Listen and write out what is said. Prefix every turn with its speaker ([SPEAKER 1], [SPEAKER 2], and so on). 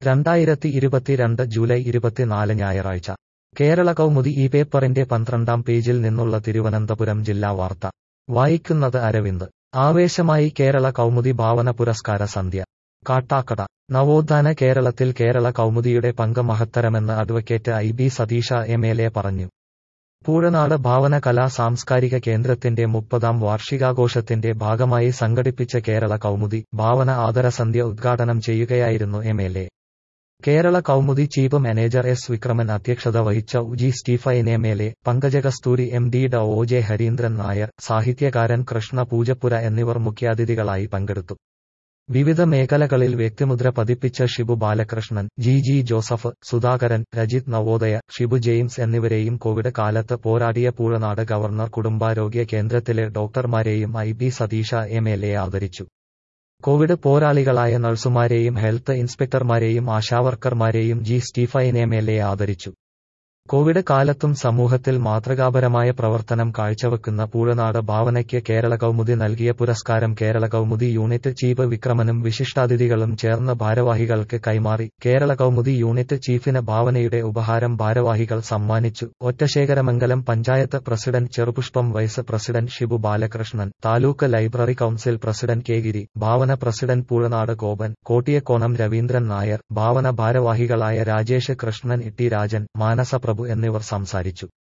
[SPEAKER 1] രണ്ടായിരത്തി ഇരുപത്തിരണ്ട് ജൂലൈ ഇരുപത്തിനാല് ഞായറാഴ്ച കേരള കൗമുദി ഈ പേപ്പറിന്റെ പന്ത്രണ്ടാം പേജിൽ നിന്നുള്ള തിരുവനന്തപുരം ജില്ലാ വാർത്ത വായിക്കുന്നത് അരവിന്ദ് ആവേശമായി കേരള കൗമുദി ഭാവന പുരസ്കാര സന്ധ്യ കാട്ടാക്കട നവോത്ഥാന കേരളത്തിൽ കേരള കൗമുദിയുടെ പങ്ക് മഹത്തരമെന്ന് advocate I B Satheesh M L A പറഞ്ഞു പൂഴനാട് ഭാവന കലാ സാംസ്കാരിക കേന്ദ്രത്തിന്റെ മുപ്പതാം വാർഷികാഘോഷത്തിന്റെ ഭാഗമായി സംഘടിപ്പിച്ച കേരള കൗമുദി ഭാവന ആദരസന്ധ്യ ഉദ്ഘാടനം ചെയ്യുകയായിരുന്നു M L A Kerala Kaumudi chief manager S Vikraman അധ്യക്ഷത വഹിച്ച ഉജി Stephen M L A Pankaja Kasthuri M D ഡ ഒ ജെ ഹരീന്ദ്രൻ നായർ സാഹിത്യകാരൻ കൃഷ്ണ പൂജപ്പുര എന്നിവർ മുഖ്യാതിഥികളായി പങ്കെടുത്തു വിവിധ മേഖലകളിൽ വ്യക്തിമുദ്ര പതിപ്പിച്ച Shibu Balakrishnan G G Joseph Sudhakaran Rajith Navodaya Shibu James എന്നിവരെയും കോവിഡ് കാലത്ത് പോരാടിയ പൂഴനാട് ഗവർണർ കുടുംബാരോഗ്യ കേന്ദ്രത്തിലെ ഡോക്ടർമാരെയും I B Satheesh M L A ആദരിച്ചു കോവിഡ് പോരാളികളായ നഴ്സുമാരെയും ഹെൽത്ത് ഇൻസ്പെക്ടർമാരെയും ആശാവർക്കർമാരെയും G Stephen M L A ആദരിച്ചു കോവിഡ് കാലത്തും സമൂഹത്തിൽ മാതൃകാപരമായ പ്രവർത്തനം കാഴ്ചവെക്കുന്ന പൂഴനാട് ഭാവനയ്ക്ക് കേരള കൗമുദി നൽകിയ പുരസ്കാരം കേരള കൗമുദി യൂണിറ്റ് ചീഫ് വിക്രമനും വിശിഷ്ടാതിഥികളും ചേർന്ന് ഭാരവാഹികൾക്ക് കൈമാറി കേരള കൗമുദി യൂണിറ്റ് ചീഫിന് ഭാവനയുടെ ഉപഹാരം ഭാരവാഹികൾ സമ്മാനിച്ചു Ottasekharamangalam panchayat president Cherupushpam vice president Shibu Balakrishnan taluk library council president K Giri Bhavana president Poozhanad Gopan Kottiyakonam Raveendran Nair Bhavana ഭാരവാഹികളായ രാജേഷ് കൃഷ്ണൻ ഇട്ടി രാജൻ മാനസപ്രഭു എന്നിവർ സംസാരിച്ചു